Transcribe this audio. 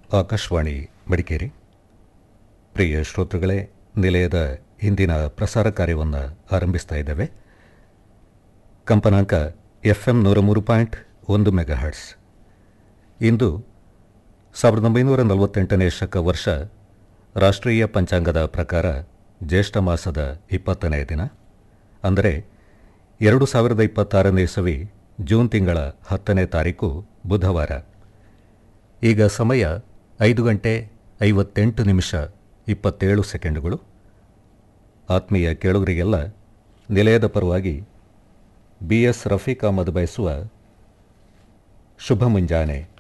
ಆಕಾಶವಾಣಿ ಮಡಿಕೇರಿ ಪ್ರಿಯ ಶ್ರೋತೃಗಳೇ ನಿಲಯದ ಇಂದಿನ ಪ್ರಸಾರ ಕಾರ್ಯವನ್ನು ಆರಂಭಿಸ್ತಾ ಇದ್ದೇವೆ ಕಂಪನಾಂಕ ಎಫ್ ಎಂ ನೂರ ಮೂರು ಪಾಯಿಂಟ್ ಒಂದು ಮೆಗಾಹರ್ಟ್ಸ್ ಇಂದು ಸಾವಿರದ ಒಂಬೈನೂರ ನಲವತ್ತೆಂಟನೇ ಶಕ ವರ್ಷ ರಾಷ್ಟ್ರೀಯ ಪಂಚಾಂಗದ ಪ್ರಕಾರ ಜ್ಯೇಷ್ಠ ಮಾಸದ ಇಪ್ಪತ್ತನೇ ದಿನ ಅಂದರೆ ಎರಡು ಸಾವಿರದ ಇಪ್ಪತ್ತಾರನೇ ಇಸವಿ ಜೂನ್ ತಿಂಗಳ ಹತ್ತನೇ ತಾರೀಕು ಬುಧವಾರ ಈಗ ಸಮಯ ಐದು ಗಂಟೆ ಐವತ್ತೆಂಟು ನಿಮಿಷ ಇಪ್ಪತ್ತೇಳು ಸೆಕೆಂಡುಗಳು ಆತ್ಮೀಯ ಕೇಳುಗರಿಗೆಲ್ಲ ನಿಲಯದ ಪರವಾಗಿ ಬಿ ಎಸ್ ರಫೀಕ್ ಅಹಮದ್ ಬಯಸುವ ಶುಭ ಮುಂಜಾನೆ